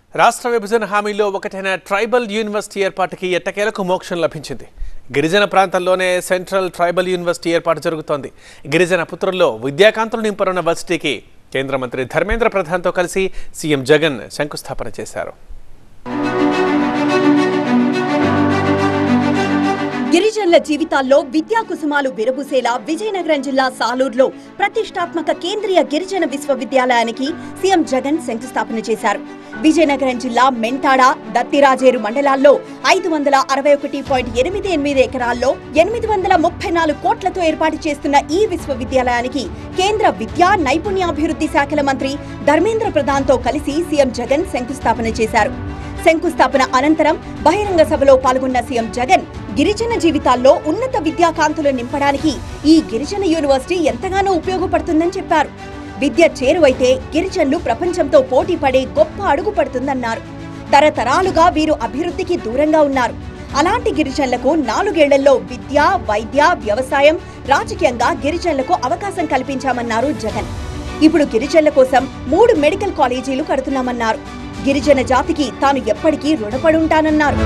రాష్ట్ర విభజన హామీలో ఒకటైన ట్రైబల్ యూనివర్సిటీ ఏర్పాటుకి ఎట్టకేలకు మోక్షం లభించింది గిరిజన ప్రాంతాల్లోనే సెంట్రల్ ట్రైబల్ యూనివర్సిటీ ఏర్పాటు జరుగుతోంది గిరిజన పుత్రుల్లో విద్యాకాంతులు నింపనున్న వర్సిటీకి కేంద్ర మంత్రి ధర్మేంద్ర ప్రధాన్తో కలిసి సీఎం జగన్ శంకుస్థాపన చేశారు గిరిజనుల జీవితాల్లో విద్యా కుసుమాలు విరబూసేలా విజయనగరం జిల్లా సాలూరులో ప్రతిష్టాత్మక కేంద్రీయ గిరిజన విశ్వవిద్యాలయానికి సీఎం జగన్ శంకుస్థాపన చేశారు విజయనగరం జిల్లా మెంటాడ దత్తిరాజేరు మండలాల్లో ఐదు వందల అరవై ఒకటి పాయింట్ ఎనిమిది ఎనిమిది ఎకరాల్లో ఎనిమిది వందల ముప్పై నాలుగు కోట్లతో ఏర్పాటు చేస్తున్న ఈ విశ్వవిద్యాలయానికి కేంద్ర విద్యా నైపుణ్యాభివృద్ధి శాఖల మంత్రి ధర్మేంద్ర ప్రధాన్తో కలిసి సీఎం జగన్ శంకుస్థాపన చేశారు శంకుస్థాపన అనంతరం బహిరంగ సభలో పాల్గొన్న సీఎం జగన్ గిరిజన జీవితాల్లో ఉన్నత విద్యాకాంతులు నింపడానికి ఈ గిరిజన యూనివర్సిటీ ఎంతగానో ఉపయోగపడుతుందని చెప్పారు విద్య చేరువైతే గిరిజనులు ప్రపంచంతో పోటీ పడే గొప్ప అడుగు పడుతుందన్నారు తరతరాలుగా వీరు అభివృద్ధికి దూరంగా ఉన్నారు అలాంటి గిరిజనులకు నాలుగేళ్లలో విద్య వైద్య వ్యవసాయం రాజకీయంగా గిరిజనులకు అవకాశం కల్పించామన్నారు జగన్ ఇప్పుడు గిరిజనుల కోసం మూడు మెడికల్ కాలేజీలు కడుతున్నామన్నారు గిరిజన జాతికి తాను ఎప్పటికీ రుణపడుంటానన్నారు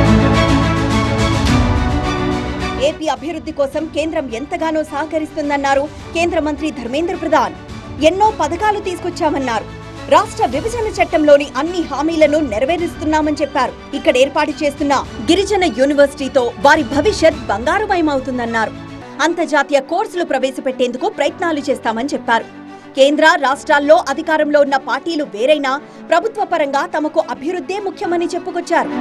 ఏపీ అభివృద్ధి కోసం కేంద్రం ఎంతగానో సహకరిస్తుందన్నారు కేంద్ర మంత్రి ధర్మేంద్ర ప్రధాన్ ఎన్నో పథకాలు తీసుకొచ్చామన్నారు రాష్ట్ర విభజన చట్టంలోని అన్ని హామీలను నెరవేరుస్తున్నామని చెప్పారు ఇక్కడ ఏర్పాటు చేస్తున్న గిరిజన యూనివర్సిటీతో వారి భవిష్యత్ బంగారుమయమవుతుందన్నారు అంతర్జాతీయ కోర్సులు ప్రవేశపెట్టేందుకు ప్రయత్నాలు చేస్తామని చెప్పారు కేంద్ర రాష్ట్రాల్లో అధికారంలో ఉన్న పార్టీలు వేరైనా ప్రభుత్వ పరంగా తమకు అభివృద్ధే ముఖ్యమని చెప్పుకొచ్చారు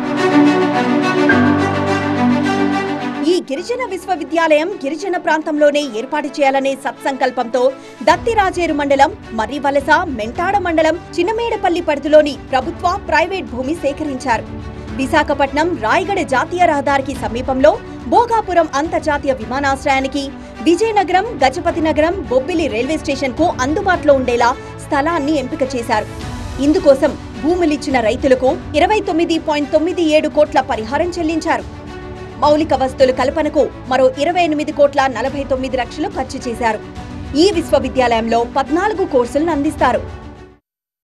ఈ గిరిజన విశ్వవిద్యాలయం గిరిజన ప్రాంతంలోనే ఏర్పాటు చేయాలనే సత్సంకల్పంతో దత్తిరాజేరు మండలం మర్రివలస మెంటాడ మండలం చిన్నమేడపల్లి పరిధిలోని ప్రభుత్వ ప్రైవేట్ భూమి సేకరించారు విశాఖపట్నం రాయగడ జాతీయ రహదారికి సమీపంలో భోగాపురం అంతర్జాతీయ విమానాశ్రయానికి విజయనగరం గజపతి నగరం బొబ్బిలి రైల్వే స్టేషన్ కు అందుబాటులో ఉండేలా స్థలాన్ని ఎంపిక చేశారు ఇందుకోసం భూములిచ్చిన రైతులకు ఇరవై తొమ్మిది పాయింట్ తొమ్మిది ఏడు కోట్ల పరిహారం చెల్లించారు మౌలిక వస్తువుల కల్పనకు మరో ఇరవై ఎనిమిది కోట్ల నలభై తొమ్మిది లక్షలు ఖర్చు చేశారు ఈ విశ్వవిద్యాలయంలో పద్నాలుగు కోర్సులను అందిస్తారు